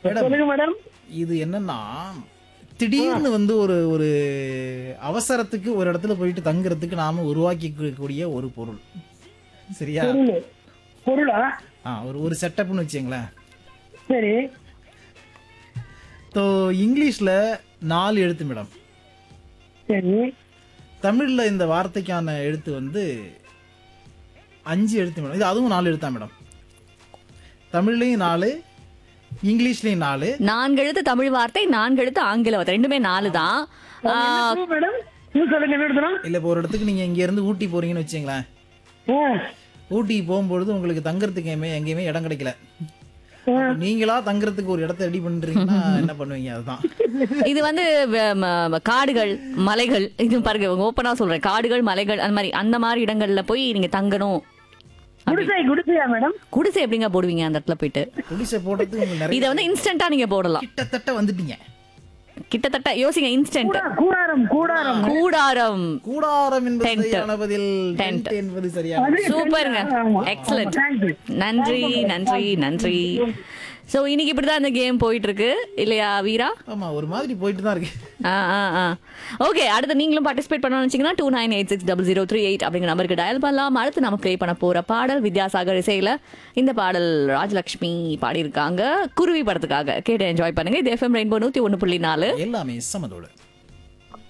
Madam சொல்லுங்க madam இது என்னன்னா திடீர்னு வந்து ஒரு ஒரு அவசரத்துக்கு ஒரு இடத்துல போயிட்டு தங்குறதுக்கு நாம உருவாக்கிக்கூடிய ஒரு பொருள் சரியா பொருள் பொருளா ஆ ஒரு ஒரு செட்டப்னு வச்சுங்களேன் சரி ஸோ இங்கிலீஷ்ல நாலு எழுத்து மேடம் சரி தமிழ்ல இந்த வார்த்தைக்கான எழுத்து வந்து அஞ்சு எழுத்து மேடம் இது அதுவும் நாலு எழுத்தா மேடம் தமிழ்லையும் நாலு இங்கிலீஷ்லயும் நாலு நான்கு எழுத்து தமிழ் வார்த்தை நான்கு எழுத்து ஆங்கில வார்த்தை ரெண்டுமே நாலு தான் ஆ, என்ன clue மேடம் இன்னும் சொல்லுங்க என்ன எடுத்துறோம் இல்ல இப்போ ஒரு இடத்துக்கு நீங்க இங்க இருந்து ஊட்டி போறீங்கன்னு வச்சுங்களேன் ஊட்டி போகும்பொழுது உங்களுக்கு தங்குறதுக்கு எங்கேயுமே எங்கேயுமே இடம் கிடைக்கல அப்ப நீங்களா தங்குறதுக்கு ஒரு இடத்த ரெடி பண்றீங்கன்னா என்ன பண்ணுவீங்க அதுதான் இது வந்து வ- ம- காடுகள் மலைகள் இது பாருங்க ஓப்பனா சொல்றேன் காடுகள் மலைகள் அந்த மாதிரி அந்த மாதிரி இடங்கள்ல போய் நீங்க தங்கணும் குடிசை குடிசையா மேடம் குடிசை எப்படிங்க போடுவீங்க அந்த இடத்துல போயிட்டு குடிசை போடுறதுக்கு உங்களுக்கு நிறைய இதை வந்து இன்ஸ்டன்டா நீங்க போடலாம் கிட்டத்தட்ட வந்துட்டீங்க கிட்டத்தட்ட யோசிங்க இன்ஸ்டன்ட் கூடா- கூடாரம் கூடாரம் கூடாரம் கூடாரம் என்பது Tent. சரியான பதில் Tent. Tent என்பது சரியான அது சூப்பருங்க ஆமா. Excellent Thank you. நன்றி நன்றி நன்றி சோ இன்னைக்கு இப்படிதான் இந்த கேம் போயிட்டு இருக்கு இல்லையா வீரா ஆமா ஒரு மாதிரி போயிட்டு தான் இருக்கு ஆ ஆ ஆ ஓகே அடுத்து நீங்களும் பார்ட்டிசிபேட் பண்ணணும்னு வச்சீங்கன்னா two nine eight six double zero three eight அப்படிங்கிற நம்பருக்கு டயல் பண்ணலாம் அடுத்து நம்ம ப்ளே பண்ண போற பாடல் வித்யாசாகர் இசையில இந்த பாடல் ராஜலக்ஷ்மி பாடியிருக்காங்க குருவி படத்துக்காக கேட்டு என்ஜாய் பண்ணுங்க இது எஃப்எம் ரெயின்போ நூத்தி ஒன்று புள்ளி நாலு எல்லாமே சமதோடு